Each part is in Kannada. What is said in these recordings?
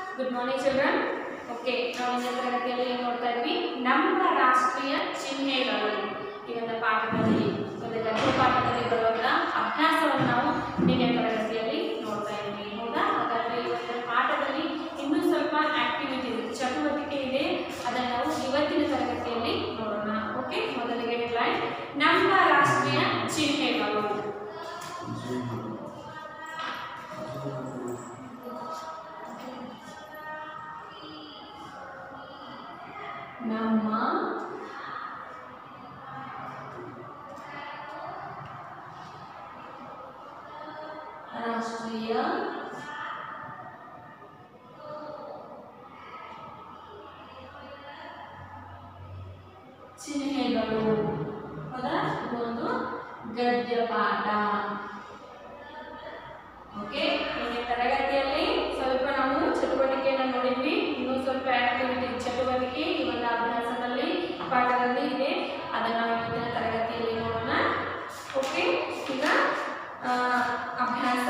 ಗುಡ್ ಮಾರ್ನಿಂಗ್ ಚಿಲ್ಡ್ರನ್ ಓಕೆ ನಾವು ಇಂದಿನ ತರಗತಿಯಲ್ಲಿ ಏನು ನೋಡ್ತಾ ಇದ್ವಿ ನಮ್ಮ ರಾಷ್ಟ್ರೀಯ ಚಿಹ್ನೆಗಳು ಈ ಒಂದು ಪಾಠದಲ್ಲಿ ಒಂದು ಗದ್ಯ ಪಾಠದಲ್ಲಿ ಬರುವಂಥ ಅಭ್ಯಾಸವನ್ನು ನಾವು ನಿನ್ನೆ ತರಗತಿಯಲ್ಲಿ ನೋಡ್ತಾ ಇದ್ವಿ ಹೌದಾ ಹಾಗಾದರೆ ಈ ಒಂದು ಪಾಠದಲ್ಲಿ ಇನ್ನೂ ಸ್ವಲ್ಪ ಆಕ್ಟಿವಿಟಿ ಚಟುವಟಿಕೆ ಇದೆ ಅದನ್ನು ನಾವು ಇವತ್ತಿನ ತರಗತಿಯಲ್ಲಿ ನೋಡೋಣ ಓಕೆ ಮೊದಲಿಗೆ ಹೆಡ್ಲೈನ್ ನಮ್ಮ ರಾಷ್ಟ್ರೀಯ ಚಿಹ್ನೆಗಳು ನಮ್ಮ ರಾಷ್ಟ್ರೀಯ ಚಿಹ್ನೆಗಳು ಹೌದಾ ಇದು ಒಂದು ಗದ್ಯ ಪಾಠ ಓಕೆ ನಿನ್ನೆ ತರಗತಿಯಲ್ಲಿ ಸ್ವಲ್ಪ ನಾವು ಚಟುವಟಿಕೆಯನ್ನು ನೋಡಿದ್ವಿ ಇನ್ನೂ ಸ್ವಲ್ಪ ಆಕ್ಟಿವಿಟಿ ಚಟುವಟಿಕೆ ಈ ಒಂದು ಅಭ್ಯಾಸದಲ್ಲಿ ಪಾಠದಲ್ಲಿ ಇದೆ ಅದನ್ನು ನಾವು ಇವತ್ತಿನ ತರಗತಿಯಲ್ಲಿ ನೋಡೋಣ ಓಕೆ ಈಗ ಆ, ಅಭ್ಯಾಸ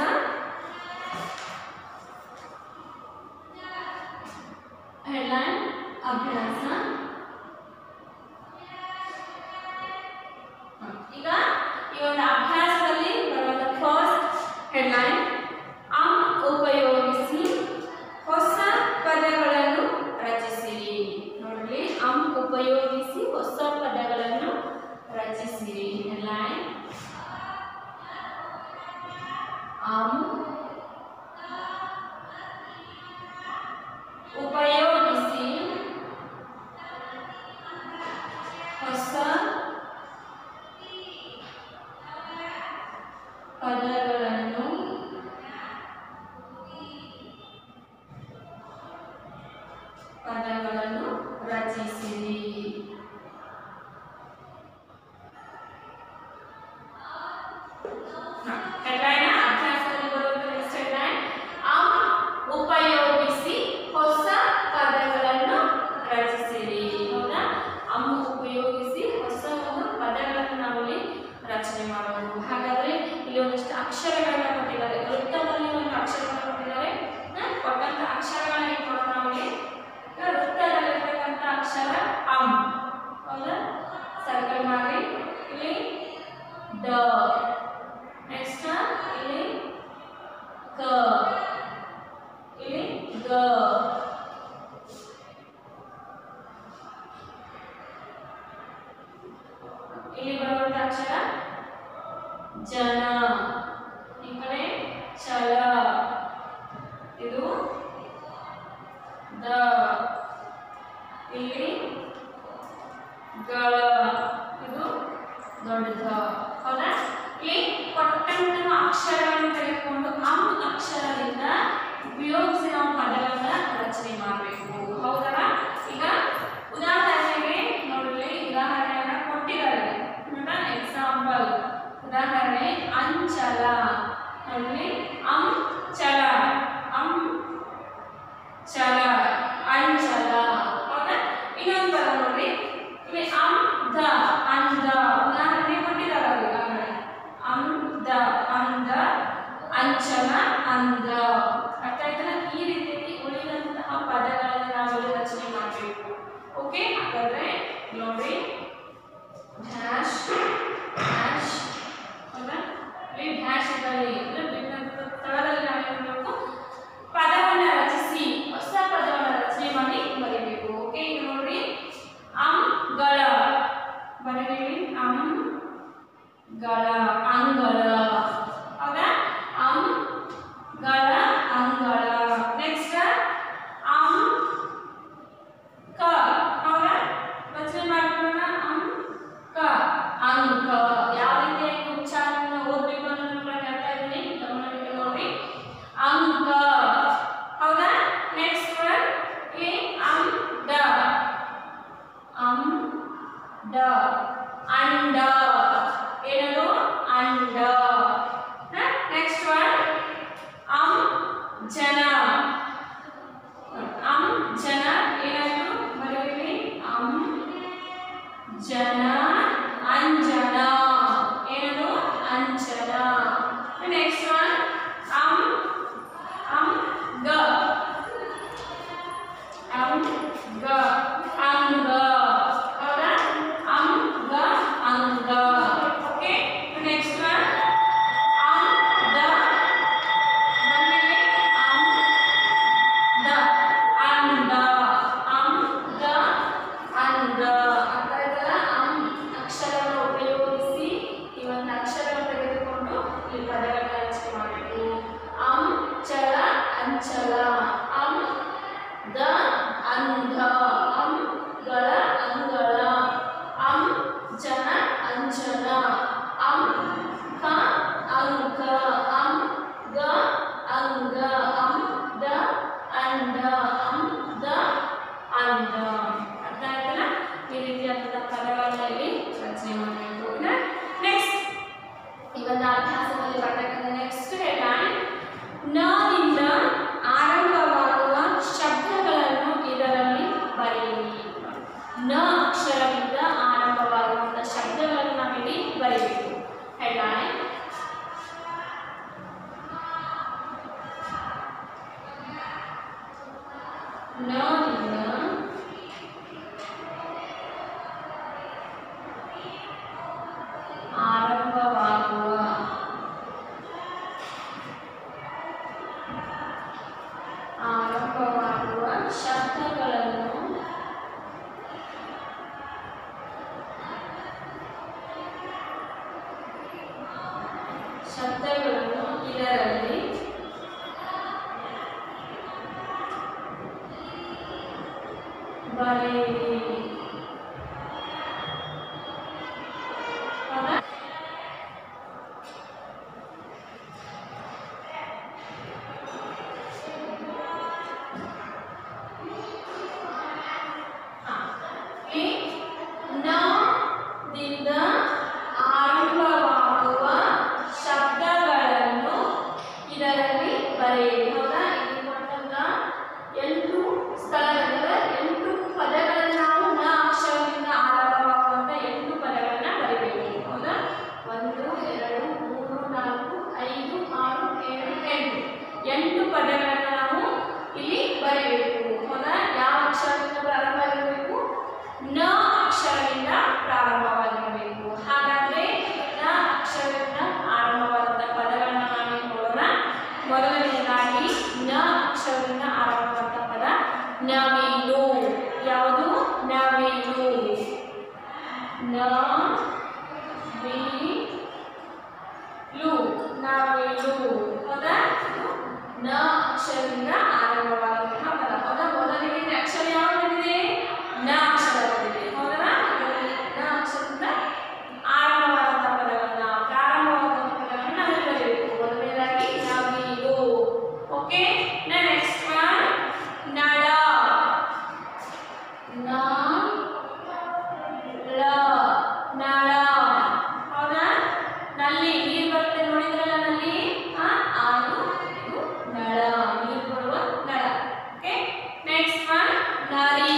ಹೆಡ್ಲೈನ್ ಅಭ್ಯಾಸ ಹ, ಈಗ ಈ ಒಂದು ಅಭ್ಯಾಸದಲ್ಲಿ ಬರುವಂತ ಫಸ್ಟ್ ಹೆಡ್ಲೈನ್ ಅಂ ಉಪಯೋಗಿಸಿ ಹೊಸ ಪದಗಳನ್ನು ರಚಿಸಿರಿ ನೋಡ್ರಿ ಅಂ ಉಪಯೋಗಿಸಿ ಹೊಸ ಪದಗಳನ್ನು ರಚಿಸಿರಿ ಹೆಡ್ಲೈನ್ ಅಂ ಉಪಯೋಗಿಸಿ ಹೊಸ ಪದಗಳನ್ನು ಪದಗಳನ್ನು ರಚಿಸಿರಿ ಹ, headline ಅಭ್ಯಾಸದಲ್ಲಿ ಬರುವಂತ next headline, ಅಂ ಉಪಯೋಗಿಸಿ ಹೊಸ ಪದಗಳನ್ನು ರಚಿಸಿರಿ ಹೌದಾ ಅಂ ಉಪಯೋಗಿಸಿ ಹೊಸ ಒಂದು ಪದಗಳನ್ನು ನಾವಿಲ್ಲಿ ರಚನೆ ಮಾಡಬಹುದು ಹಾಗಾದ್ರೆ ಇಲ್ಲಿ ಒಂದಷ್ಟು ಅಕ್ಷರಗಳನ್ನ ಕೊಟ್ಟಿದ್ದಾರೆ ವೃತ್ತದಲ್ಲಿ ಒಂದು ಅಕ್ಷರವನ್ನು ಕೊಟ್ಟಿದ್ದಾರೆ ಹ? ಕೊಟ್ಟಂತ ಅಕ್ಷರಗಳನ್ನ ಏನ್ ಮಾಡೋಣ ನಾವಿಲ್ಲಿ ಈಗ ವೃತ್ತದಲ್ಲಿರ್ತಕ್ಕಂಥ ಅಕ್ಷರ ಅಂ ಹೌದಾ ಸರ್ಕಲ್ ಮಾಡಿ ಇಲ್ಲಿ ದ ನೆಕ್ಸ್ಟ್ ಇಲ್ಲಿ ಕ ಇಲ್ಲಿ ಗ ಇಲ್ಲಿ ಬರುವಂತ ಅಕ್ಷರ ಜನ ಈ ಕಡೆ ಛಲ ಇದು ದ ಇಲ್ಲಿ ಗಳ ಇದು ದೊಡ್ಡದ ಹೌದಾ ಇಲ್ಲಿ ಕೊಟ್ಟಂತಹ ಅಕ್ಷರಗಳನ್ನು ತೆಗೆದುಕೊಂಡು ಅಂ ಅಕ್ಷರದಿಂದ ಉಪಯೋಗಿಸಿ ನಾವು ಪದಗಳನ್ನ ರಚನೆ ಮಾಡಬೇಕು ಹೌದಲ್ಲ ಈಗ ಉದಾಹರಣೆಗೆ ನೋಡ್ರಿ ಉದಾಹರಣೆಯನ್ನ ಕೊಟ್ಟಿದ್ದಾರೆ ಎಕ್ಸಾಂಪಲ್ ಉದಾಹರಣೆ ಅಂಚ ದ ಅಂಧ ಅಂ ಗಳ ಅಂಗಳ ಅಂ ಜನ ಅಂಜನ ಅಂ ಕ ಅಂಕ ಅಂ ಗ ಅಂಗ ಅಂ ದ ಅಂಡ ಅಂ ದ ಅಂಡ ಅರ್ಥ ಆಯ್ತಲ್ಲ ಈ ರೀತಿಯಾದಂಥ ಪದಗಳನ್ನ ಇಲ್ಲಿ ರಚನೆ ಮಾಡಬೇಕು ನೆಕ್ಸ್ಟ್ ಈ ಒಂದು ಅಭ್ಯಾಸದಲ್ಲಿ ಬರ್ತಕ್ಕಂಥ ನೆಕ್ಸ್ಟ್ ಹೆಡ್ಲೈನ್ ನದಿಂದ ಆರಂಭವಾಗುವ ಶಬ್ದಗಳನ್ನು ಇದರಲ್ಲಿ ಬರೆಯಿರಿ ನ ಅಕ್ಷರದಿಂದ ಆರಂಭವಾಗುವಂಥ ಶಬ್ದಗಳನ್ನು ನಾವಿಲ್ಲಿ ಬರೆಯಬೇಕು ಹೆಡ್ಲೈನ್ ನದಿಂದ ಆರಂಭವಾಗುವ ಆರಂಭವಾಗುವ ಶಬ್ದಗಳನ್ನು ಶಬ್ದಗಳನ್ನು ಇದರಲ್ಲಿ ಬರೆಯಿರಿ ಹೌದಾ ಈ ನ ದಿಂದ ಆರಂಭವಾಗುವ ಶಬ್ದಗಳನ್ನು ಇದರಲ್ಲಿ ಬರೆಯಿರಿ ಹೌದಾ ಇಲ್ಲಿ ಕೊಟ್ಟಂತ ಎಂಟು ಸ್ಥಳಗಳಿವೆ ಎಂಟು ಪದಗಳನ್ನು ನಾವು ನ ಅಕ್ಷರದಿಂದ ಆರಂಭವಾಗುವಂತ ಎಂಟು ಪದಗಳನ್ನ ಬರೀಬೇಕು ಹೌದಾ ಒಂದು ಎರಡು ಮೂರು ನಾಲ್ಕು ಐದು ಆರು ಏಳು ಎಂಟು ಎಂಟು ಪದಗಳನ್ನ ನಾವು ಇಲ್ಲಿ ಬರೀಬೇಕು ಹೌದಾ ಯಾವ ಅಕ್ಷರದಿಂದ ಪ್ರಾರಂಭ ಆಗಿರಬೇಕು ನ ಅಕ್ಷರದಿಂದ ಪ್ರಾರಂಭವಾಗಿರಬೇಕು ಹಾಗಾದ್ರೆ ನ ಅಕ್ಷರದಿಂದ ಆರಂಭವಾದಂಥ ಪದಗಳನ್ನ ನಾವೇನು ನೋಡೋಣ ಮೊದಲನೆಯದಾಗಿ ನ ಅಕ್ಷರದಿಂದ ಆರಂಭವಾದಂಥ ಪದ ನವಿಲು ಯಾವುದು ನವಿಲು ನ ವಿ ಲು ನವಿಲು ಹೌದಾ ನ ಅಕ್ಷರದಿಂದ ಆರಂಭವಾದಂತಹ ಪದ ಹೌದಾ ಮೊದಲಿಗೆ ಅಕ್ಷರ ಯಾವುದು ಬಂದಿದೆ ನ ಅಕ್ಷರ ಬಂದಿದೆ ಹೌದಾ ಇದರಲ್ಲಿ ನ ಅಕ್ಷರದಿಂದ ಆರಂಭವಾದಂತಹ ಪದಗಳನ್ನ ಪ್ರಾರಂಭವಾದಂತಹ ಪದಗಳನ್ನ ನಾವು ಬರೆಯಬೇಕು ಮೊದಲನೇದಾಗಿ ನವಿಲು ಓಕೆ ನೆಕ್ಸ್ಟ್ ಒನ್ ನಳ ನ ಳ ನಳ ಹೌದಾ ನಲ್ಲಿ ನೀರು ಬರುತ್ತೆ ನೋಡಿದ್ರಲ್ಲ ನಲ್ಲಿ ಆ ಅದು ಇದು ನಳ ನೀರು ಬರುವ ನಳ ಓಕೆ ನೆಕ್ಸ್ಟ್ ಒನ್ ನರಿ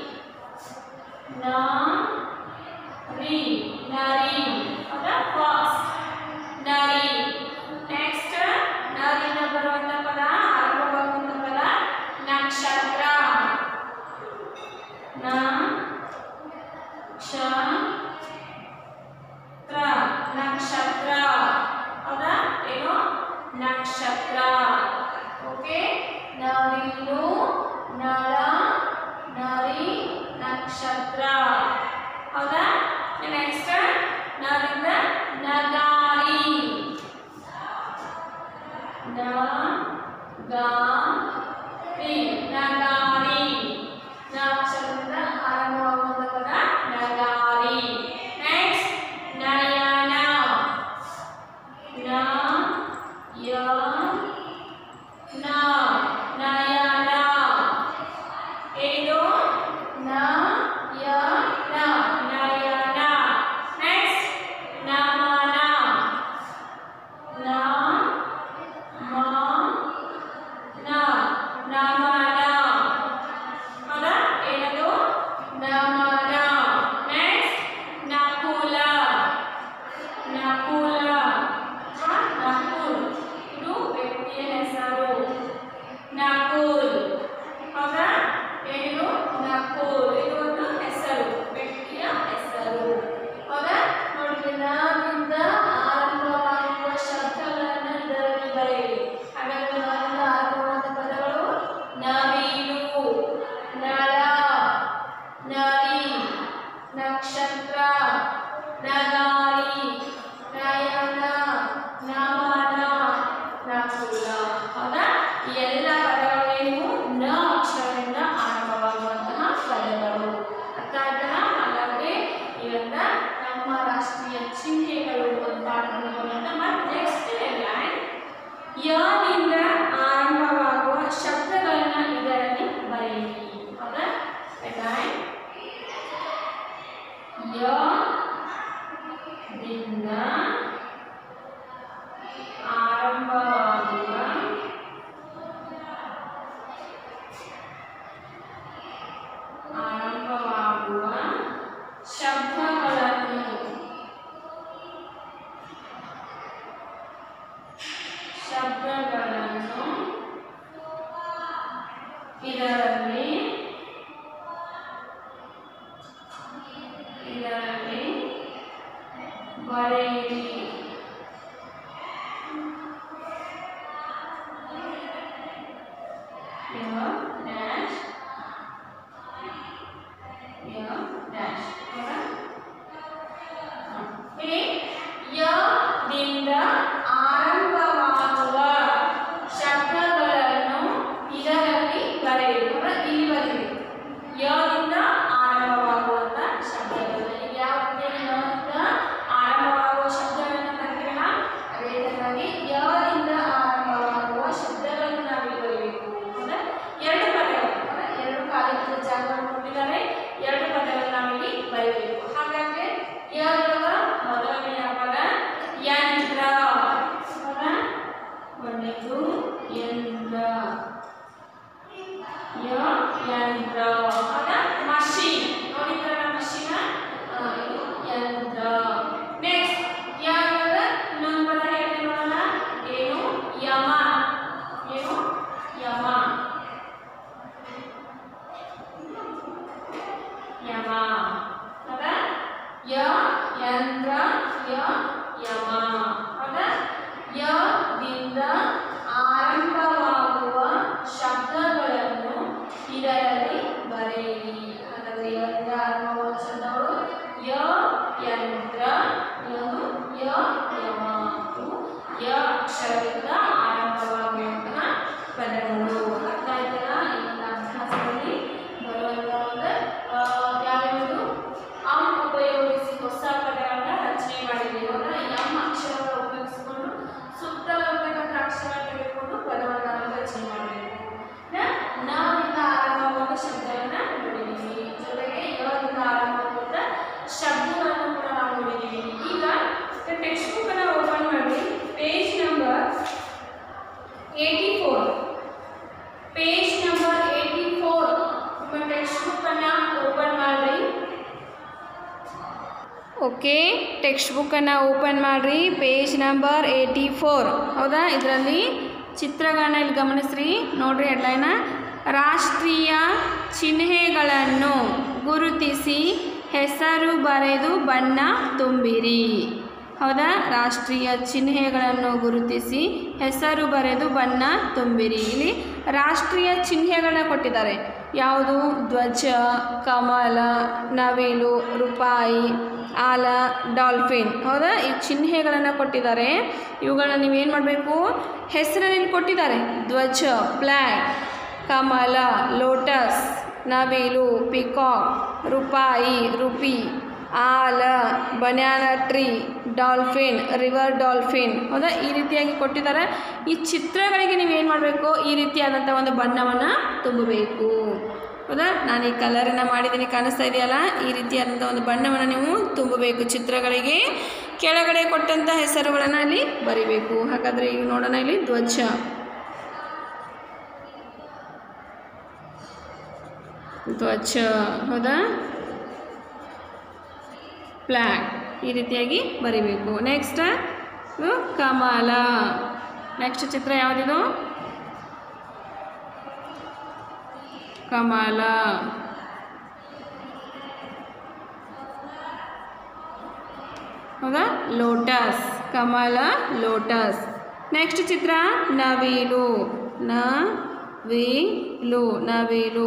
ನ ರಿ ನರಿ ಹೌದಾ ಫಾಸ್ಟ್ ನರಿ ನೆಕ್ಸ್ಟ್ ನರಿಂದ ಬರುವಂತ ಪದ ಆರಂಭವಾಗುವಂತ ಪದ ನಕ್ಷತ್ರ ನ ಕ್ಷ ತ್ರ ನಕ್ಷತ್ರ ಹೌದಾ ಏನು ನಕ್ಷತ್ರ ಓಕೆ ನವಿಲು ನಳ ನರಿ ನಕ್ಷತ್ರ ಹೌದಾ ನೆಕ್ಸ್ಟ್ ನರಿಂದ ನಗಾರಿ ನ ಗಾ ರಿ ನಗಾರಿ ನಾಕ್ಷರದಿಂದ ಆರಂಭವಾಗುವಂತ ಪದ ನಗಾರಿ ನೆಕ್ಸ್ಟ್ ನಯನ ನ ಯ ನ ನಯನ ಇದು ನ ಯ ನ ನಯನ ಇದರಲ್ಲಿ ಇದರಲ್ಲಿ ಬರೆಯಿರಿ ಯ ಡ್ಯಾಶ್ ಯ ಡ್ಯಾಶ್ ಹೌದಾ ಇಲ್ಲಿ ಯದಿಂದ ಆರಂಭವಾಗುವ ಶಬ್ದಗಳನ್ನು ಇದರಲ್ಲಿ ಬರೆಯಿರಿ ಹೌದಾ? ಇಲ್ಲಿ ಬರೆಯಿರಿ ಯದಿಂದ ಆರಂಭವಾಗುವಂತ ಶಬ್ದಗಳು ಇಲ್ಲಿ ಯಾವ ರೀತಿಯಲ್ಲಿ ಯದಿಂದ ಆರಂಭವಾಗುವ ಶಬ್ದಗಳನ್ನು ಬರೆದಿರಲ್ಲ ಅದೇ ತರವಾಗಿ ಯದಿಂದ ಆರಂಭವಾಗುವ ಶಬ್ದಗಳನ್ನು ನಾವು ಇಲ್ಲಿ ಬರೀಬೇಕು ಹೌದಾ ಎರಡು ಪದಗಳು ಹೌದಾ? ಎರಡು ಕಾಲಿನ ಜಾಗವನ್ನು ಕೊಟ್ಟಿದ್ದಾರೆ ಎರಡು ಪದಗಳನ್ನು ನಾವಿಲ್ಲಿ ಬರೀಬೇಕು ಹಾಗಾದ್ರೆ ಯದ ಮೊದಲನೆಯ ಪದ ಯಂತ್ರ ಹೌದಾ ಒಂದನೇದು ಯಂತ್ರ ಯ ಯಂತ್ರ ಹೌದಾ ಮಷೀನ್ ನೋಡಿದ್ರಲ್ಲ ಮಷೀನ ಇದು ಯಂತ್ರ ನೆಕ್ಸ್ಟ್ ಯಾವ್ಯಾವ ಇನ್ನೊಂದು ಪದ ಹೇಳಿ ನೋಡೋಣ ಏನು ಯಮ ಏನು ಯಮ ಯಮ ಹೌದಾ ಯ ಯಂತ್ರ ಯ ಯಮ ಹೌದಾ ಯದಿಂದ ಆರಂಭವಾಗುವ ಶಬ್ದಗಳನ್ನು ಇದರಲ್ಲಿ ಬರೆಯಿರಿ ಹಾಗಾದ್ರೆ ಯದಿಂದ ಆರಂಭವಾಗುವ ಶಬ್ದಗಳು ಯ ಯಂತ್ರ ಇನ್ನೊಂದು ಯ ಯಮ ಇವು ಯ ಅಕ್ಷರದಿಂದ ಆರಂಭವಾಗುವಂತಹ ಪದಗಳು ಅರ್ಥ ಆಯ್ತಲ್ಲ ಈ ಒಂದು ಅಭ್ಯಾಸದಲ್ಲಿ ಬರುವಂತಹ ಒಂದು ಆ, ಯಾವ್ಯಾವುದು ಅಂ ಉಪಯೋಗಿಸಿ ಹೊಸ ಪದಗಳನ್ನ ರಚನೆ ಮಾಡಿದ್ದೀವಿ ಹೌದಾ ಎಂ ಅಕ್ಷರಗಳ ಉಪಯೋಗಿಸಿಕೊಂಡು ಸೂಕ್ತವಾಗಿರ್ತಕ್ಕಂಥ ಅಕ್ಷರ ತೆಗೆದುಕೊಂಡು ಪದವನ್ನು ನಾವು ರಚನೆ ಮಾಡಬೇಕು ನದಿಂದ ಆರಂಭವಾದ ಶಬ್ದವನ್ನ ನೋಡಿದ್ದೀವಿ ಜೊತೆಗೆ ಯದಿಂದ ಆರಂಭವಾದ ಶಬ್ದಗಳನ್ನು ಕೂಡ ನಾವು ನೋಡಿದ್ದೀವಿ ಈಗ ಟೆಕ್ಸ್ಟ್ ಬುಕ್ ಅನ್ನ ಓಪನ್ ಮಾಡಿ page number eighty four page number eighty four ನಿಮ್ಮ ಟೆಕ್ಸ್ಟ್ ಬುಕ್ ಅನ್ನ ಓಪನ್ ಮಾಡಿ ಓಕೆ ಟೆಕ್ಸ್ಟ್ ಬುಕ್ಕನ್ನು ಓಪನ್ ಮಾಡಿರಿ ಪೇಜ್ ನಂಬರ್ ಏಯ್ಟಿ ಫೋರ್ ಹೌದಾ ಇದರಲ್ಲಿ ಚಿತ್ರಗಳನ್ನ ಇಲ್ಲಿ ಗಮನಿಸ್ರಿ ನೋಡ್ರಿ ಹೆಡ್ಲೈನ ರಾಷ್ಟ್ರೀಯ ಚಿಹ್ನೆಗಳನ್ನು ಗುರುತಿಸಿ ಹೆಸರು ಬರೆದು ಬಣ್ಣ ತುಂಬಿರಿ ಹೌದಾ ರಾಷ್ಟ್ರೀಯ ಚಿಹ್ನೆಗಳನ್ನು ಗುರುತಿಸಿ ಹೆಸರು ಬರೆದು ಬಣ್ಣ ತುಂಬಿರಿ ಇಲ್ಲಿ ರಾಷ್ಟ್ರೀಯ ಚಿಹ್ನೆಗಳನ್ನ ಕೊಟ್ಟಿದ್ದಾರೆ ಯಾವುದು ಧ್ವಜ ಕಮಲ ನವಿಲು ರೂಪಾಯಿ ಆಲ ಡಾಲ್ಫಿನ್ ಹೌದಾ ಈ ಚಿಹ್ನೆಗಳನ್ನು ಕೊಟ್ಟಿದ್ದಾರೆ ಇವುಗಳನ್ನ ನೀವೇನು ಮಾಡಬೇಕು ಹೆಸರಲ್ಲಿ ಕೊಟ್ಟಿದ್ದಾರೆ ಧ್ವಜ ಫ್ಲ್ಯಾಗ್ ಕಮಲ ಲೋಟಸ್ ನವಿಲು ಪಿಕಾಕ್ ರೂಪಾಯಿ ರುಪಿ ಆಲ banyan tree dolphin river dolphin ಹೌದಾ ಈ ರೀತಿಯಾಗಿ ಕೊಟ್ಟಿದ್ದಾರೆ ಈ ಚಿತ್ರಗಳಿಗೆ ನೀವೇನು ಮಾಡಬೇಕು ಈ ರೀತಿಯಾದಂಥ ಒಂದು ಬಣ್ಣವನ್ನು ತುಂಬಬೇಕು ಹೌದಾ ನಾನು ಈ ಕಲರನ್ನು ಮಾಡಿದ್ದೀನಿ ಕಾಣಿಸ್ತಾ ಇದೆಯಲ್ಲ ಈ ರೀತಿಯಾದಂಥ ಒಂದು ಬಣ್ಣವನ್ನು ನೀವು ತುಂಬಬೇಕು ಚಿತ್ರಗಳಿಗೆ ಕೆಳಗಡೆ ಕೊಟ್ಟಂಥ ಹೆಸರುಗಳನ್ನು ಅಲ್ಲಿ ಬರಿಬೇಕು ಹಾಗಾದರೆ ಈಗ ನೋಡೋಣ ಇಲ್ಲಿ ಧ್ವಜ ಧ್ವಜ ಹೌದಾ ಫ್ಲ್ಯಾಗ್ ಈ ರೀತಿಯಾಗಿ ಬರಿಬೇಕು ನೆಕ್ಸ್ಟ್ ಇದು ಕಮಲ ನೆಕ್ಸ್ಟ್ ಚಿತ್ರ ಯಾವುದಿದು ಕಮಲ ಹೌದಾ ಲೋಟಸ್ ಕಮಲ ಲೋಟಸ್ ನೆಕ್ಸ್ಟ್ ಚಿತ್ರ ನವಿಲು ನವಿಲು ನವಿಲು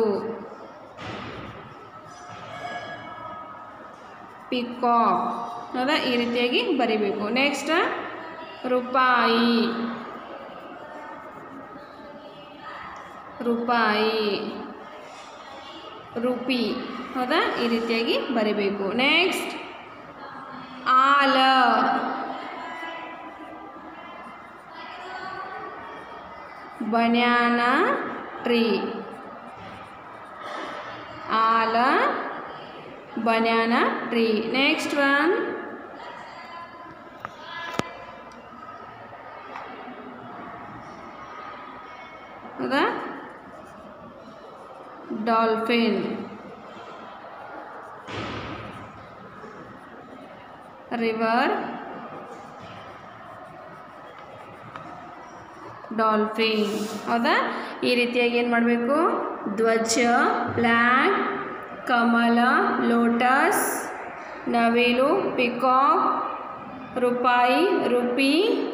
ಪಿಕಾಕ್ ಹೌದಾ ಈ ರೀತಿಯಾಗಿ ಬರಿಬೇಕು ನೆಕ್ಸ್ಟ್ ರೂಪಾಯಿ ರೂಪಾಯಿ ರುಪಿ ಹೌದಾ ಈ ರೀತಿಯಾಗಿ ಬರಿಬೇಕು ನೆಕ್ಸ್ಟ್ ಆಲ ಬನ್ಯಾನ ಟ್ರೀ ಆಲ banana tree next one the dolphin river dolphin ಹೌದಾ ಈ ರೀತಿಯಾಗಿ ಏನು ಮಾಡಬೇಕು ಧ್ವಜ ಫ್ಲ್ಯಾಗ್ ಕಮಲ ಲೋಟಸ್ ನವಿಲು ಪಿಕಾಕ್ ರೂಪಾಯಿ ರುಪಿ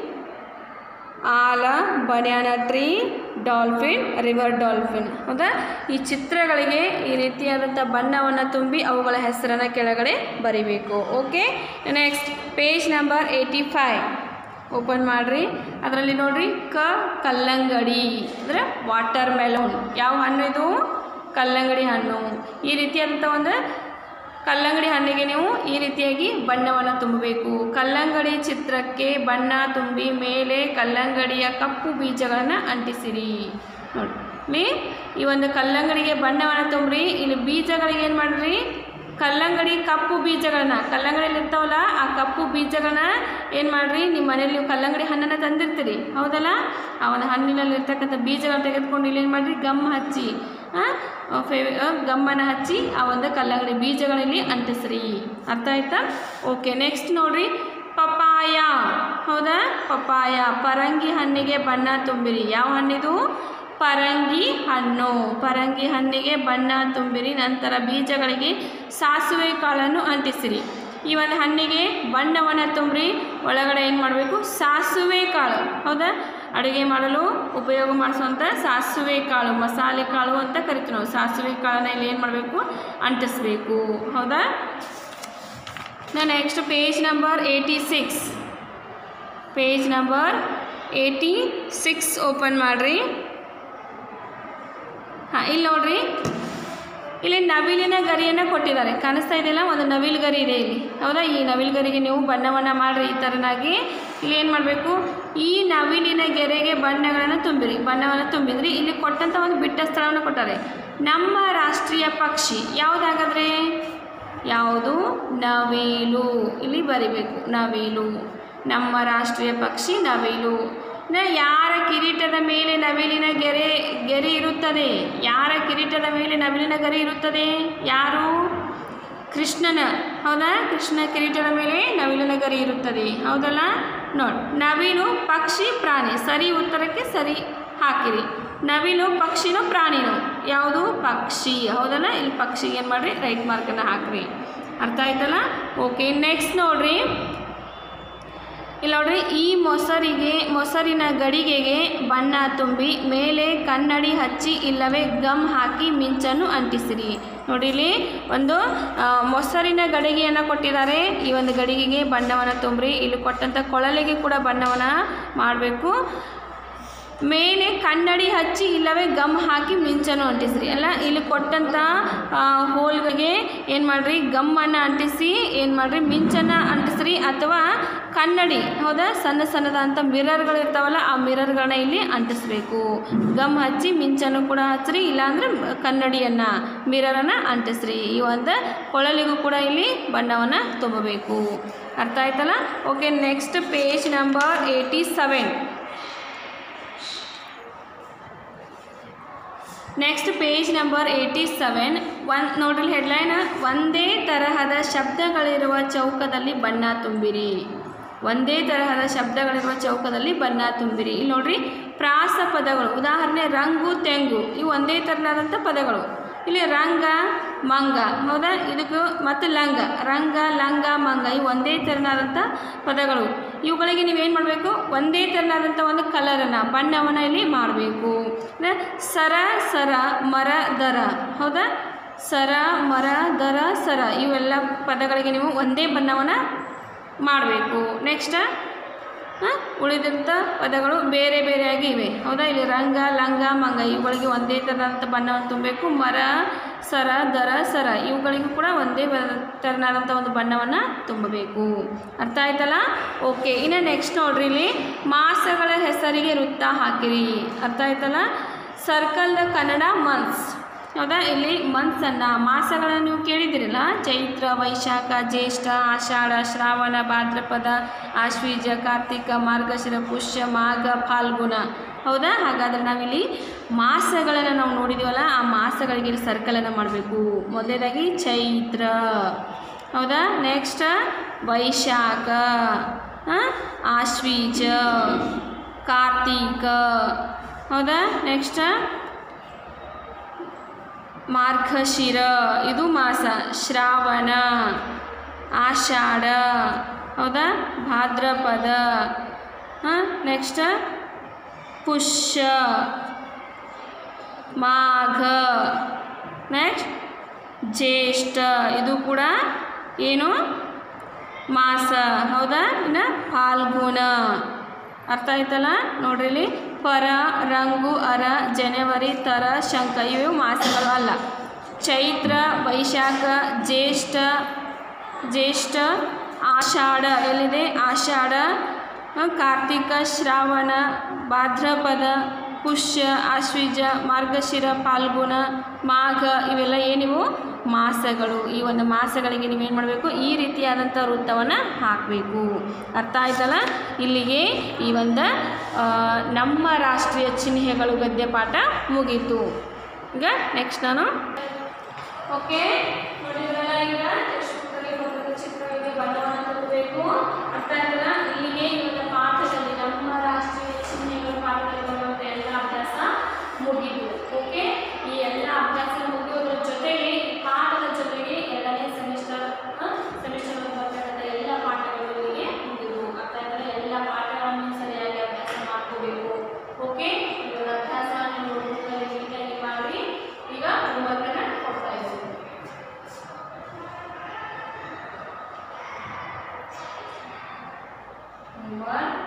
ಆಲ banyan tree dolphin river dolphin ಹೌದಾ ಈ ಚಿತ್ರಗಳಿಗೆ ಈ ರೀತಿಯಾದಂಥ ಬಣ್ಣವನ್ನು ತುಂಬಿ ಅವುಗಳ ಹೆಸರನ್ನು ಕೆಳಗಡೆ ಬರಿಬೇಕು okay next page number eighty five open ಮಾಡಿರಿ ಅದರಲ್ಲಿ ನೋಡ್ರಿ ಕ ಕಲ್ಲಂಗಡಿ ಅಂದರೆ ವಾಟರ್ ಮೆಲೋನ್ ಯಾವ ಹಣ್ಣು ಇದು ಕಲ್ಲಂಗಡಿ ಹಣ್ಣು ಈ ರೀತಿಯಾದಂಥ ಒಂದು ಕಲ್ಲಂಗಡಿ ಹಣ್ಣಿಗೆ ನೀವು ಈ ರೀತಿಯಾಗಿ ಬಣ್ಣವನ್ನು ತುಂಬಬೇಕು ಕಲ್ಲಂಗಡಿ ಚಿತ್ರಕ್ಕೆ ಬಣ್ಣ ತುಂಬಿ ಮೇಲೆ ಕಲ್ಲಂಗಡಿಯ ಕಪ್ಪು ಬೀಜಗಳನ್ನು ಅಂಟಿಸಿರಿ ನೋಡಿ ಇಲ್ಲಿ ಈ ಒಂದು ಕಲ್ಲಂಗಡಿಗೆ ಬಣ್ಣವನ್ನು ತುಂಬ್ರಿ ಇಲ್ಲಿ ಬೀಜಗಳಿಗೆ ಏನು ಮಾಡಿರಿ ಕಲ್ಲಂಗಡಿ ಕಪ್ಪು ಬೀಜಗಳನ್ನ ಕಲ್ಲಂಗಡಿಯಲ್ಲಿ ಇರ್ತಾವಲ್ಲ ಆ ಕಪ್ಪು ಬೀಜಗಳನ್ನ ಏನು ಮಾಡಿರಿ ನಿಮ್ಮ ಮನೇಲಿ ನೀವು ಕಲ್ಲಂಗಡಿ ಹಣ್ಣನ್ನು ತಂದಿರ್ತೀರಿ ಹೌದಲ್ಲ ಆ ಒಂದು ಹಣ್ಣಿನಲ್ಲಿ ಇರ್ತಕ್ಕಂಥ ಬೀಜಗಳನ್ನ ತೆಗೆದುಕೊಂಡು ಇಲ್ಲಿ ಏನು ಮಾಡಿರಿ ಗಮ್ ಹಚ್ಚಿ ಫೇವಿ ಗಮ್ಮನ್ನು ಹಚ್ಚಿ ಆ ಒಂದು ಕಲ್ಲಂಗಡಿ ಬೀಜಗಳಲ್ಲಿ ಅಂಟಿಸ್ರಿ ಅರ್ಥ ಆಯ್ತಾ ಓಕೆ ನೆಕ್ಸ್ಟ್ ನೋಡ್ರಿ ಪಪಾಯ ಹೌದಾ ಪಪಾಯ ಪರಂಗಿ ಹಣ್ಣಿಗೆ ಬಣ್ಣ ತುಂಬಿರಿ ಯಾವ ಹಣ್ಣಿದು ಪರಂಗಿ ಹಣ್ಣು ಪರಂಗಿ ಹಣ್ಣಿಗೆ ಬಣ್ಣ ತುಂಬಿರಿ ನಂತರ ಬೀಜಗಳಿಗೆ ಸಾಸಿವೆ ಕಾಳನ್ನು ಅಂಟಿಸಿರಿ ಈ ಒಂದು ಹಣ್ಣಿಗೆ ಬಣ್ಣವನ್ನು ತುಂಬ್ರಿ ಒಳಗಡೆ ಏನು ಮಾಡಬೇಕು ಸಾಸಿವೆ ಕಾಳು ಹೌದಾ ಅಡುಗೆ ಮಾಡಲು ಉಪಯೋಗ ಮಾಡಿಸುವಂಥ ಸಾಸಿವೆ ಕಾಳು ಮಸಾಲೆ ಕಾಳು ಅಂತ ಕರಿತೀವಿ ನಾವು ಸಾಸಿವೆ ಕಾಳನ್ನ ಇಲ್ಲಿ ಏನು ಮಾಡಬೇಕು ಅಂಟಿಸ್ಬೇಕು ಹೌದಾ next page number eighty six page number eighty six open ಮಾಡಿರಿ ಹಾಂ ಇಲ್ಲಿ ನೋಡ್ರಿ ಇಲ್ಲಿ ನವಿಲಿನ ಗರಿಯನ್ನು ಕೊಟ್ಟಿದ್ದಾರೆ ಕಾಣಿಸ್ತಾ ಇದೆಯಲ್ಲ ಒಂದು ನವಿಲು ಗರಿ ಇದೆ ಇಲ್ಲಿ ಹೌದಾ ಈ ನವಿಲು ಗರಿಗೆ ನೀವು ಬಣ್ಣವನ್ನು ಮಾಡಿರಿ ಈ ಥರನಾಗಿ ಇಲ್ಲಿ ಏನು ಮಾಡಬೇಕು ಈ ನವಿಲಿನ ಗೆರೆಗೆ ಬಣ್ಣಗಳನ್ನು ತುಂಬಿರಿ ಬಣ್ಣವನ್ನು ತುಂಬಿದ್ರಿ ಇಲ್ಲಿ ಕೊಟ್ಟಂಥ ಒಂದು ಬಿಟ್ಟ ಸ್ಥಳವನ್ನು ಕೊಟ್ಟಾರೆ ನಮ್ಮ ರಾಷ್ಟ್ರೀಯ ಪಕ್ಷಿ ಯಾವುದಾಗಾದ್ರೆ ಯಾವುದು ನವಿಲು ಇಲ್ಲಿ ಬರಿಬೇಕು ನವಿಲು ನಮ್ಮ ರಾಷ್ಟ್ರೀಯ ಪಕ್ಷಿ ನವಿಲು ಅಂದರೆ ಯಾರ ಕಿರೀಟದ ಮೇಲೆ ನವಿಲಿನ ಗೆರೆ ಗೆರೆ ಇರುತ್ತದೆ ಯಾರ ಕಿರೀಟದ ಮೇಲೆ ನವಿಲಿನ ಗರಿ ಇರುತ್ತದೆ ಯಾರು ಕೃಷ್ಣನ ಹೌದಾ ಕೃಷ್ಣ ಕಿರೀಟದ ಮೇಲೆ ನವಿಲಿನ ಗರಿ ಇರುತ್ತದೆ ಹೌದಲ್ಲ ನೋಡಿ ನವಿಲು ಪಕ್ಷಿ ಪ್ರಾಣಿ ಸರಿ ಉತ್ತರಕ್ಕೆ ಸರಿ ಹಾಕಿರಿ ನವಿಲು ಪಕ್ಷಿನೋ ಪ್ರಾಣಿನೋ ಯಾವುದು ಪಕ್ಷಿ ಹೌದಲ್ಲ ಇಲ್ಲಿ ಪಕ್ಷಿಗೆ ಏನು ಮಾಡಿರಿ ರೈಟ್ ಮಾರ್ಕನ್ನು ಹಾಕ್ರಿ ಅರ್ಥ ಆಯ್ತಲ್ಲ ಓಕೆ ನೆಕ್ಸ್ಟ್ ನೋಡ್ರಿ ಇಲ್ಲಿ ನೋಡ್ರಿ ಈ ಮೊಸರಿಗೆ ಮೊಸರಿನ ಗಡಿಗೆಗೆ ಬಣ್ಣ ತುಂಬಿ ಮೇಲೆ ಕನ್ನಡಿ ಹಚ್ಚಿ ಇಲ್ಲವೇ ಗಮ್ ಹಾಕಿ ಮಿಂಚನ್ನು ಅಂಟಿಸಿರಿ ನೋಡಿ ಇಲ್ಲಿ ಒಂದು ಆ, ಮೊಸರಿನ ಗಡಿಗೆಯನ್ನು ಕೊಟ್ಟಿದ್ದಾರೆ ಈ ಒಂದು ಗಡಿಗೆಗೆ ಬಣ್ಣವನ್ನು ತುಂಬ್ರಿ ಇಲ್ಲಿ ಕೊಟ್ಟಂಥ ಕೊಳಲಿಗೆ ಕೂಡ ಬಣ್ಣವನ್ನು ಮಾಡಬೇಕು ಮೇಲೆ ಕನ್ನಡಿ ಹಚ್ಚಿ ಇಲ್ಲವೇ ಗಮ್ ಹಾಕಿ ಮಿಂಚನ್ನು ಅಂಟಿಸ್ರಿ ಅಲ್ಲ ಇಲ್ಲಿ ಕೊಟ್ಟಂಥ ಹೋಲ್ಗಳಿಗೆ ಏನು ಮಾಡಿರಿ ಗಮ್ಮನ್ನು ಅಂಟಿಸಿ ಏನು ಮಾಡಿರಿ ಮಿಂಚನ್ನು ಅಂಟಿಸ್ರಿ ಅಥವಾ ಕನ್ನಡಿ ಹೌದಾ ಸಣ್ಣ ಸಣ್ಣದಂಥ ಮಿರರ್ಗಳು ಇರ್ತಾವಲ್ಲ ಆ ಮಿರರ್ಗಳನ್ನ ಇಲ್ಲಿ ಅಂಟಿಸ್ಬೇಕು ಗಮ್ ಹಚ್ಚಿ ಮಿಂಚನ್ನು ಕೂಡ ಹಚ್ಚ್ರಿ ಇಲ್ಲಾಂದ್ರೆ ಕನ್ನಡಿಯನ್ನು ಮಿರರನ್ನು ಅಂಟಿಸ್ರಿ ಈ ಒಂದು ಕೊಳಲಿಗೂ ಕೂಡ ಇಲ್ಲಿ ಬಣ್ಣವನ್ನು ತುಂಬಬೇಕು ಅರ್ಥ ಆಯ್ತಲ್ಲ okay next page number eighty seven next page number eighty seven one ನೋಡ್ರಿ ಹೆಡ್ಲೈನ್ ಒಂದೇ ತರಹದ ಶಬ್ದಗಳಿರುವ ಚೌಕದಲ್ಲಿ ಬಣ್ಣ ತುಂಬಿರಿ ಒಂದೇ ತರಹದ ಶಬ್ದಗಳಿರುವ ಚೌಕದಲ್ಲಿ ಬಣ್ಣ ತುಂಬಿರಿ ಇಲ್ಲಿ ನೋಡ್ರಿ ಪ್ರಾಸ ಪದಗಳು ಉದಾಹರಣೆ ರಂಗು ತೆಂಗು ಇವು ಒಂದೇ ಥರನಾದಂಥ ಪದಗಳು ಇಲ್ಲಿ ರಂಗ ಮಂಗ ಹೌದಾ ಇದಕ್ಕೂ ಮತ್ತು ಲಂಗ ರಂಗ ಲಂಗ ಮಂಗ ಇವು ಒಂದೇ ಥರನಾದಂಥ ಪದಗಳು ಇವುಗಳಿಗೆ ನೀವೇನು ಮಾಡಬೇಕು ಒಂದೇ ಥರನಾದಂಥ ಒಂದು ಕಲರನ್ನು ಬಣ್ಣವನ್ನು ಇಲ್ಲಿ ಮಾಡಬೇಕು ಅಂದ್ರೆ ಸರ ಸರ ಮರ ದರ ಹೌದಾ ಸರ ಮರ ದರ ಸರ ಇವೆಲ್ಲ ಪದಗಳಿಗೆ ನೀವು ಒಂದೇ ಬಣ್ಣವನ್ನು ಮಾಡಬೇಕು ನೆಕ್ಸ್ಟ್ ಉಳಿದಂಥ ಪದಗಳು ಬೇರೆ ಬೇರೆಯಾಗಿ ಇವೆ ಹೌದಾ ಇಲ್ಲಿ ರಂಗ ಲಂಗ ಮಂಗ ಇವುಗಳಿಗೆ ಒಂದೇ ಥರದಂಥ ಬಣ್ಣವನ್ನು ತುಂಬಬೇಕು ಮರ ಸರ ದರ ಸರ ಇವುಗಳಿಗೂ ಕೂಡ ಒಂದೇ ಬ- ಥರನಾದಂಥ ಒಂದು ಬಣ್ಣವನ್ನು ತುಂಬಬೇಕು ಅರ್ಥ ಆಯ್ತಲ್ಲ ಓಕೆ ಇನ್ನು ನೆಕ್ಸ್ಟ್ ನೋಡ್ರಿ ಇಲ್ಲಿ ಮಾಸಗಳ ಹೆಸರಿಗೆ ವೃತ್ತ ಹಾಕಿರಿ ಅರ್ಥ ಆಯ್ತಲ್ಲ ಸರ್ಕಲ್ ದ ಕನ್ನಡ ಮಂತ್ಸ್ ಹೌದಾ ಇಲ್ಲಿ ಮಂತ್ಸನ್ನು ಮಾಸಗಳನ್ನು ನೀವು ಕೇಳಿದಿರಲ್ಲ ಚೈತ್ರ ವೈಶಾಖ ಜ್ಯೇಷ್ಠ ಆಷಾಢ ಶ್ರಾವಣ ಭಾದ್ರಪದ ಆಶ್ವೀಜ ಕಾರ್ತಿಕ ಮಾರ್ಗಶಿರ ಪುಷ್ಯ ಮಾಘ ಫಾಲ್ಗುಣ ಹೌದಾ ಹಾಗಾದರೆ ನಾವಿಲ್ಲಿ ಮಾಸಗಳನ್ನು ನಾವು ನೋಡಿದ್ದೀವಲ್ಲ ಆ ಮಾಸಗಳಿಗೆ ಇಲ್ಲಿ ಸರ್ಕಲನ್ನು ಮಾಡಬೇಕು ಮೊದಲನೇದಾಗಿ ಚೈತ್ರ ಹೌದಾ ನೆಕ್ಸ್ಟ್ ವೈಶಾಖ ಆ, ಆಶ್ವೀಜ ಕಾರ್ತೀಕ ಹೌದಾ ನೆಕ್ಸ್ಟ್ ಮಾರ್ಗಶಿರ ಇದು ಮಾಸ ಶ್ರಾವಣ ಆಷಾಢ ಹೌದಾ ಭಾದ್ರಪದ ಹಾಂ ನೆಕ್ಸ್ಟ್ ಪುಷ್ಯ ಮಾಘ ನೆಕ್ಸ್ಟ್ ಜ್ಯೇಷ್ಠ ಇದು ಕೂಡ ಏನು ಮಾಸ ಹೌದಾ ಇನ್ನು ಫಾಲ್ಗುಣ ಅರ್ಥ ಆಯ್ತಲ್ಲ ನೋಡ್ರಿ ಇಲ್ಲಿ ಪರ ರಂಗು ಅರ ಜನವರಿ ತರ ಶಂಕ ಇವು ಮಾಸಗಳು ಅಲ್ಲ ಚೈತ್ರ ವೈಶಾಖ ಜ್ಯೇಷ್ಠ ಜ್ಯೇಷ್ಠ ಆಷಾಢ ಎಲ್ಲಿದೆ ಆಷಾಢ ಆ, ಕಾರ್ತಿಕ ಶ್ರಾವಣ ಭಾದ್ರಪದ ಪುಷ್ಯ ಆಶ್ವಿಜ ಮಾರ್ಗಶಿರ ಫಾಲ್ಗುಣ ಮಾಘ ಇವೆಲ್ಲ ಏನಿವು ಮಾಸಗಳು ಈ ಒಂದು ಮಾಸಗಳಿಗೆ ನೀವೇನು ಮಾಡಬೇಕು ಈ ರೀತಿಯಾದಂಥ ವೃತ್ತವನ್ನು ಹಾಕಬೇಕು ಅರ್ಥ ಆಯ್ತಲ್ಲ ಇಲ್ಲಿಗೆ ಈ ಒಂದು ಆ, ನಮ್ಮ ರಾಷ್ಟ್ರೀಯ ಚಿಹ್ನೆಗಳು ಗದ್ಯ ಪಾಠ ಮುಗೀತು ಈಗ ನೆಕ್ಸ್ಟ್ ನಾನು ಓಕೆ ನೋಡಿದ್ರಲ್ಲ ಈಗ ಟೆಕ್ಸ್ಟ್ ಬುಕ್ಕಲ್ಲಿ ಬರ್ತಕ್ಕಂಥ ಚಿತ್ರಗಳಿಗೆ ಬಣ್ಣವನ್ನು ತಗೋಬೇಕು ಅರ್ಥ ಆಯ್ತಲ್ಲ ಇಲ್ಲಿಗೆ ಈ ಒಂದು ಪಾಠದಲ್ಲಿ ನಮ್ಮ ರಾಷ್ಟ್ರೀಯ ಚಿಹ್ನೆಗಳು ಪಾಠದಲ್ಲಿ ಬರುವಂಥ ಎಲ್ಲ ಅಭ್ಯಾಸ ಮುಗಿದು ಓಕೆ ಈ ಎಲ್ಲ ಅಭ್ಯಾಸ ಮುಗಿಯೋದ್ರ ಜೊತೆಗೆ ಈ ಪಾಠದ ಜೊತೆಗೆ ಎರಡನೇ ಸೆಮಿಸ್ಟರ್ ಸೆಮಿಸ್ಟರ್ ಬರ್ತಕ್ಕಂಥ ಎಲ್ಲ ಪಾಠಗಳು ಇಲ್ಲಿಗೆ ಮುಗಿದು ಅರ್ಥ ಆಯ್ತಲ್ಲ ಎಲ್ಲ ಪಾಠಗಳನ್ನು ಸರಿಯಾಗಿ ಅಭ್ಯಾಸ ಮಾಡ್ಕೋಬೇಕು ಓಕೆ ಇವಾಗ ಅಭ್ಯಾಸ ನೋಡ್ಕೊಂಡು ನೀಟಾಗಿ ಮಾಡಿ ಈಗ ಹೋಮ್ವರ್ಕನ್ನು ಕೊಡ್ತಾ ಇದ್ದೀನಿ homework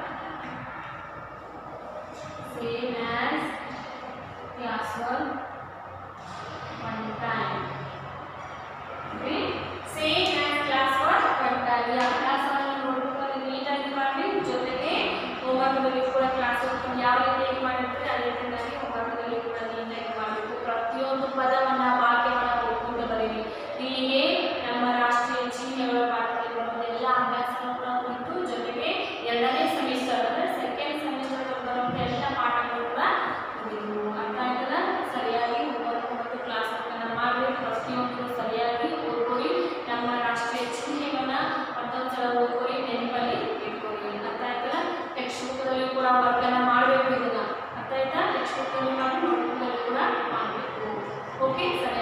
same as classwork one time okay same as classwork one time ಈ ಅಭ್ಯಾಸವನ್ನು ನೋಡ್ಕೊಂಡು ನೀಟಾಗಿ ಮಾಡಿ ಜೊತೆಗೆ ಹೋಮ್ವರ್ಕ್ದಲ್ಲಿ ಕೂಡ ಕ್ಲಾಸ್ ಯಾವ ರೀತಿಯಾಗಿ ಮಾಡಿರ್ತೀರಿ ಅದೇ ರೀತಿಯಾಗಿ ಹೋಮ್ವರ್ಕ್ದಲ್ಲಿ ಕೂಡ ನೀಟಾಗಿ ಮಾಡಬೇಕು ಪ್ರತಿಯೊಂದು ಪದವನ್ನು ವಾಕ್ಯವನ್ನು ಓದ್ಕೊಂಡು ಬರೀರಿ ಇಲ್ಲಿಗೆ ನಮ್ಮ ರಾಷ್ಟ್ರೀಯ ಚಿಹ್ನೆಗಳ ಪಾಠದಲ್ಲಿ ಬರುವಂಥ ಎಲ್ಲ ಅಭ್ಯಾಸಗಳು ಕೂಡ ಮುಗಿತು ಜೊತೆಗೆ ಎರಡನೇ ಸೆಮಿಸ್ಟರ್ ಅಂದರೆ ಸೆಕೆಂಡ್ ಸೆಮಿಸ್ಟರ್ ಬರುವಂಥ ಎಲ್ಲ ಪಾಠಗಳು ಕೂಡ ಮುಗಿದು ಅರ್ಥ ಆಯ್ತದ ಸರಿಯಾಗಿ ಹೋಮ್ವರ್ಕ್ ಮತ್ತು ಕ್ಲಾಸ್ ವರ್ಕನ್ನು ಮಾಡಿ ಪ್ರತಿಯೊಂದು ಸರಿಯಾಗಿ ಓದ್ಕೊಳ್ಳಿ ನಮ್ಮ ರಾಷ್ಟ್ರೀಯ ಚಿಹ್ನೆಗಳನ್ನ ಮತ್ತೊಂದು ಸಲ ಓದ್ಕೊಳ್ಳಿ ನೆನಪಲ್ಲಿ ಇಟ್ಕೊಳ್ಳಿ ಅರ್ಥ ಆಯ್ತದ ಟೆಕ್ಸ್ಟ್ ಬುಕ್ದಲ್ಲಿ ಕೂಡ ವರ್ಕನ್ನು ಮಾಡಬೇಕು ಇದನ್ನ ಅರ್ಥ ಆಯ್ತಾ ಟೆಕ್ಸ್ಟ್ ಬುಕ್ಕಲ್ಲಿ ಮಾಡಿ ನೋಟ್ಬುಕ್ಕಲ್ಲಿ ಕೂಡ ಮಾಡಬೇಕು ಓಕೆ ಸರಿ